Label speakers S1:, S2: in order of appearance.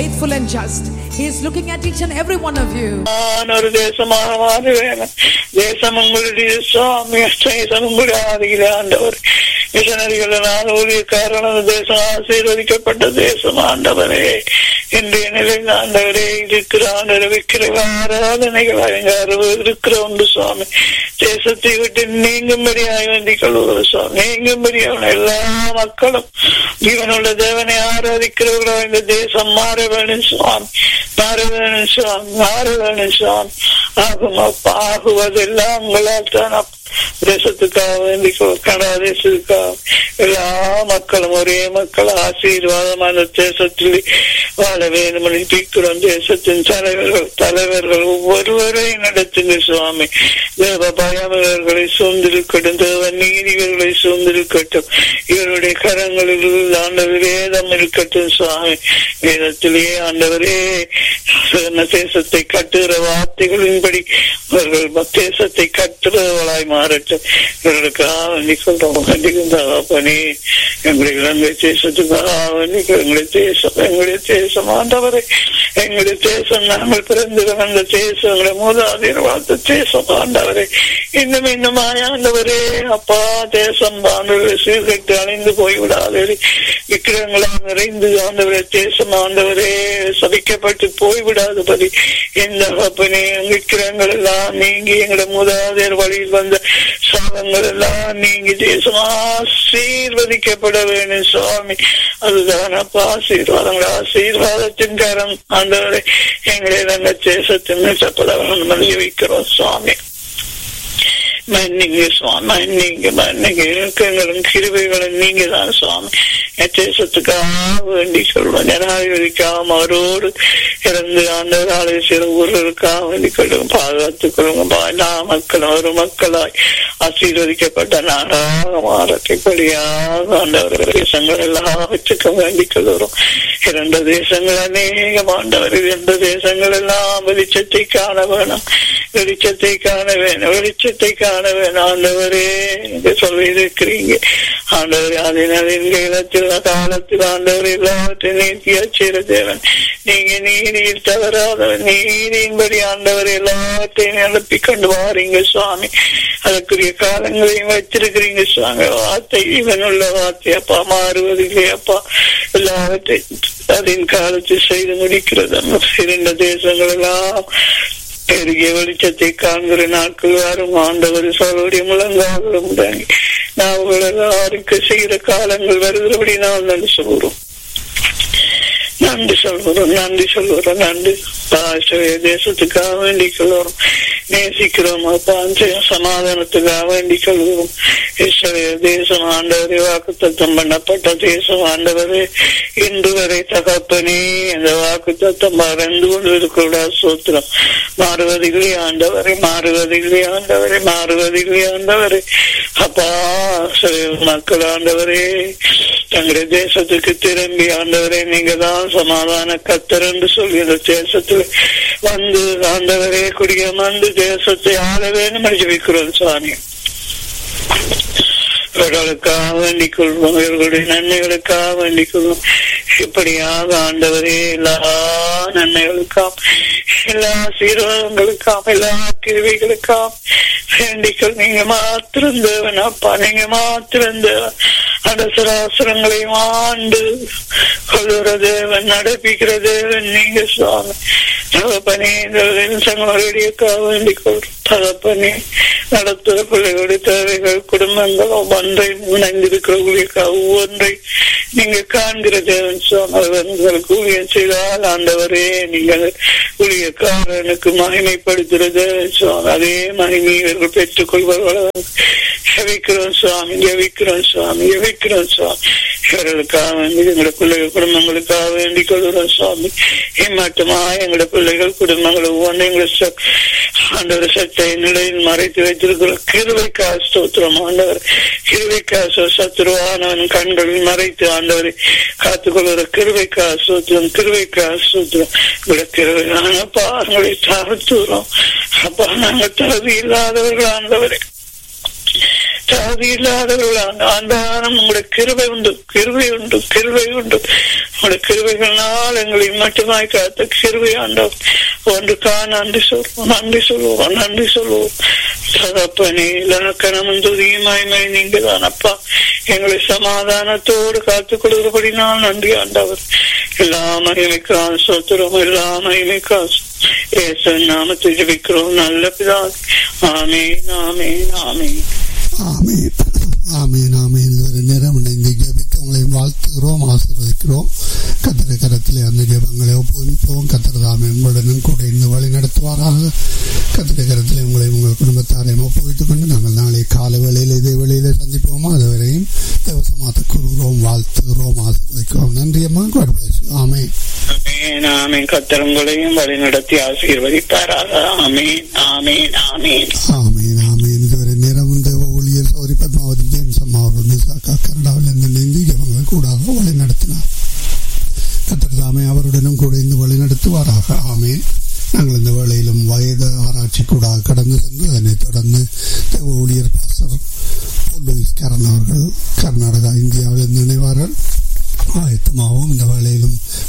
S1: faithful and just. He is looking at each and every one of you.
S2: நான் ஒரு தேசமாக மாற வேணும் தேசம் உங்களுடைய சுவாமி தேசம் உங்களுடைய ஆதியிலே ஆண்டவர் மிஷனரிகளால் ஊழியக்காரனது தேசம் ஆசீர்வதிக்கப்பட்ட தேசம் ஆண்டவரே இன்றைய நிலையில் ஆண்டவரே இருக்கிற ஆண்டவர் விக்கிர ஆராதனைகள் அலங்காரம் இருக்கிற உண்டு சுவாமி தேசத்தை விட்டு நீங்கும்படியாய் வேண்டிக் கொள்வது சுவாமி நீங்கும்படியான எல்லா மக்களும் இவனுள்ள தேவனை ஆராதிக்கிறவர்களா இந்த தேசம் மாற வேணும் சுவாமி மாற வேணும் சுவாமி மாற வேணும் சுவாமி ஆகும் அப்பா ஆகுவதெல்லாம் உங்களால் தான் அப்பா. தேசத்துக்காக வேண்டி கனடா தேசத்துக்காக எல்லா மக்களும் ஒரே மக்கள் ஆசீர்வாதமான தேசத்தில் வாழ வேண்டும் பிக்கிறோம் தேசத்தின் தலைவர்கள் தலைவர்கள் ஒவ்வொருவரையும் நடத்துங்க சுவாமி தேவ பயம் இவர்களை சூழ்ந்திருக்கட்டும் தேவ நீதி இவர்களை சூழ்ந்திருக்கட்டும் இவருடைய கரங்களில் ஆண்டவர் வேதம் இருக்கட்டும் சுவாமி வேதத்திலேயே ஆண்டவரே சொன்ன தேசத்தை கட்டுகிற வார்த்தைகளின்படி அவர்கள் தேசத்தை கட்டுறவர்களாய் மாறட்டும் இவர்களுக்காக வேண்டிக் கொள்றோம் கண்டிப்பானே எங்களுடைய இலங்கை தேசத்துக்காக வேண்டிக் எங்களுடைய தேசம் எங்களுடைய தேசம் ஆண்டவரை எங்களுடைய தேசம் நாங்கள் பிறந்து வந்த தேசம் எங்களுடைய மூதாதையர் வாழ்த்த தேசம் ஆண்டவரை இன்னும் இன்னும் ஆண்டவரே அப்பா தேசம் ஆண்டவரை சீர்கட்டு அழிந்து போய்விடாதே விக்கிரங்களால் நிறைந்து ஆண்டவரே தேசம் ஆண்டவரே சபிக்கப்பட்டு போய்விடாதபடி இந்த அப்பனே விக்கிரங்கள் எல்லாம் நீங்கி எங்களுடைய மூதாதையர் வழியில் வந்த சாபங்கள் எல்லாம் நீங்கி தேசம் ஆசீர்வதிக்கப்பட வேண்டும் சுவாமி அதுதான் அப்பா ஆசீர்வாதங்கள் ஆசீர்வாதத்தின் கரம் ஆண்டவரை எங்களை நாங்கள் தேசத்தின் மீட்டப்பட வேண்டும் என்று வைக்கிறோம் சுவாமி மன்னிங்க சுவாமி மன்னிங்க மன்னிங்க இலக்கங்களும் கிருபைகளும் நீங்க தான் சுவாமி என் தேசத்துக்காக வேண்டி சொல்றோம் ஜனாதிபதிக்காக அவரோடு இறந்து ஆண்டவர் ஆலய சில ஊர்களுக்காக வேண்டி கொள்ளுங்க பாதுகாத்துக் கொள்ளுங்க எல்லா மக்களும் ஒரு மக்களாய் ஆசீர்வதிக்கப்பட்ட நாடாக மாறக்கூடியாக ஆண்டவர் தேசங்கள் எல்லாவற்றுக்கும் வேண்டிக் கொள்கிறோம் இரண்டு தேசங்கள் அநேகம் ஆண்டவர் இரண்டு தேசங்கள் எல்லாம் வெளிச்சத்தை காண வேணும் வெளிச்சத்தை காண வேணும் வெளிச்சத்தை காண வேணும் ஆண்டவரே என்று சொல்லி இருக்கிறீங்க ஆண்டவர் அதனால் எங்க இடத்தில் காலத்தில் ஆண்டவர் எல்லாவற்றையும் நீத்தியா செய்கிற தேவன் நீங்க நீதியில் தவறாதவன் நீதியின்படி ஆண்டவர் எல்லாவற்றையும் அனுப்பி கொண்டு வாரீங்க சுவாமி அதற்குரிய காலங்களையும் வச்சிருக்கிறீங்க சுவாமி வார்த்தை இவனுள்ள வார்த்தை அப்பா மாறுவதில்லை அப்பா எல்லாவற்றையும் அதன் காலத்தில் செய்து முடிக்கிறது இரண்டு தேசங்கள் எல்லாம் பெருகிய வெளிச்சத்தை காண்கிற நாட்கள் வரும் ஆண்டவர் சோழருடைய முழங்காலும் தாங்கி நான் எல்லாருக்கு செய்கிற காலங்கள் வருகிறபடி நான் நன்றி சொல்கிறோம் நன்றி சொல்கிறோம் நன்றி சொல்கிறோம் நன்றி தேசத்துக்காக வேண்டிக் கொள்கிறோம் நேசிக்கிறோம் அப்பா சமாதானத்துக்காக வேண்டிக் கொள்கிறோம் இஸ்ரேல் தேசம் ஆண்டவரை வாக்கு தத்தம் பண்ணப்பட்ட தேசம் ஆண்டவரே இன்று வரை தகப்பனே இந்த வாக்கு தத்தம் மறந்து கொண்டிருக்கூடா சூத்திரம் மாறுவதில்லை ஆண்டவரை மாறுவதில்லை ஆண்டவரை மாறுவதில்லை ஆண்டவரை அப்பா மக்கள் ஆண்டவரே தங்களுடைய தேசத்துக்கு திரும்பி ஆண்டவரே நீங்க தான் சமாதான கத்தர் என்று சொல்லி இந்த தேசத்தில் வந்து ஆண்டவரே குடியமர்ந்து தேசத்தை ஆள வேண்டும் ஜபிக்கிறோம் சுவாமி இவர்களுக்காக வேண்டிக் கொள்வோம் இவர்களுடைய நன்மைகளுக்காக வேண்டிக் கொள்வோம் இப்படியாக ஆண்டவரே எல்லா நன்மைகளுக்காம் எல்லா சீர்வாதங்களுக்காம் எல்லா கிருவிகளுக்காம் வேண்டிக்கொள் நீங்க மாத்திரம் தேவன் அப்பா நீங்க மாத்திரம் தேவன் அடசராசரங்களையும் ஆண்டு கொள்ளுற தேவன் நடப்பிக்கிற தேவன் நீங்க சுவாமி தகப்பனே இந்த நிமிஷங்களுடையக்காக வேண்டிக் கொள்றோம் தகப்பனே நடத்துகிற பிள்ளைகளுடைய தேவைகள் குடும்பங்கள் ஒவ்வொன்றை முனைந்திருக்கிற ஒவ்வொன்றை நீங்க காண்கிற தேவன் சுவாமிகளுக்கு ஊழியம் செய்தால் ஆண்டவரே நீங்கள் ஊழியக்காரனுக்கு மகிமைப்படுத்துகிற தேவன் சுவாமி அதே மகிமை இவர்கள் பெற்றுக் கொள்வார்கள் ஜெபிக்கிறோம் சுவாமி ஜெபிக்கிறோம் சுவாமி ஜெபிக்கிறோம் சுவாமி இவர்களுக்காக வேண்டி எங்களோட பிள்ளைகள் குடும்பங்களுக்காக வேண்டிக் கொள்கிறோம் சுவாமி ஏமாற்றமா எங்களோட பிள்ளைகள் குடும்பங்கள் ஒவ்வொன்றும் எங்களை ஆண்டவர் சத்தை நிலையில் மறைத்து வைத்திருக்கிறோம் கிருவைக்கா ஸ்தோத்திரம் ஆண்டவர் கிருவைக்கா சத்துருவானவன் கண்களில் மறைத்து ஆண்டவரை காத்துக்கொள்கிற கிருவைக்கா சூத்திரம் கிருவைக்கா சூத்திரம் உங்களுடைய கிருவையான பாங்களை தாழ்த்துகிறோம் அப்பா நாங்கள் தகுதி இல்லாதவர்கள் ஆண்டவரை தகுதி இல்லாதவர்கள் ஆண்டாரம் உங்களுடைய கிருபை உண்டு கிருபை உண்டு கிருபை உண்டு உங்களுடைய கிருபைகளால் எங்களை மட்டுமாய் காத்த கிருபை ஆண்டவர் ஒன்றுக்கா நன்றி சொல்வோம் நன்றி சொல்லுவோம் நன்றி சொல்லுவோம் தகப்பனே இலக்கணமும் துதியுமாய்மை நீங்க தான் அப்பா எங்களை சமாதானத்தோடு காத்துக் கொடுக்கிறபடி நான் நன்றி ஆண்டவர் எல்லா மகிமைக்கான் சொத்துறோம் எல்லா மகிமைக்கான் ஏசு நாமத்தை ஜபிக்கிறோம் நல்ல பிதா ஆமேன் ஆமேன் ஆமேன்
S3: ஆமீன் ஆமீன் ஆமீன் இதுவரை நேரம் இணைந்து ஜெபிக்க உங்களை வாழ்த்துகிறோம் ஆசீர்வதிக்கிறோம் கத்திர கரத்திலே அந்த ஜெபங்களை ஒப்புவிப்போம் கத்திர தாமே உங்களுடனும் கூட இருந்து வழி நடத்துவாராக கத்திர கரத்திலே உங்களை உங்கள் குடும்பத்தாரையும் ஒப்புவித்துக் கொண்டு நாங்கள் நாளை காலை வேளையில் இதே வேளையில சந்திப்போமா அதுவரையும் தேவசமாத்த கூறுகிறோம் வாழ்த்துகிறோம் ஆசீர்வதிக்கிறோம் நன்றி அம்மா God bless you. ஆமென்
S2: ஆமேன் ஆமேன் கத்தரங்களையும் வழி நடத்தி ஆசீர்வதிப்பாராக ஆமேன் ஆமேன் ஆமேன்
S3: ஆமீன் ஆமீன் இதுவரை நேரம் இந்த ஊழியர் சௌரி பத்மாவதி ஜேம்ஸ் அம்மா அவர்கள் மிசாக்கா கனடாவில் இருந்து இணைந்து இவங்கள் கூடாக வழி நடத்தினார் கத்தர் தாமே அவருடனும் கூட இருந்து வழி நடத்துவாராக ஆமீன் நாங்கள் இந்த வேளையிலும் வயது ஆராய்ச்சி கூடாக கடந்து சென்று அதனைத் தொடர்ந்து தேவ ஊழியர் பாஸ்டர் லூயிஸ் கரண் அவர்கள் கர்நாடகா இந்தியாவில் இருந்து இணைவார்கள் ஆயத்தமாகவும் இந்த வேளையிலும்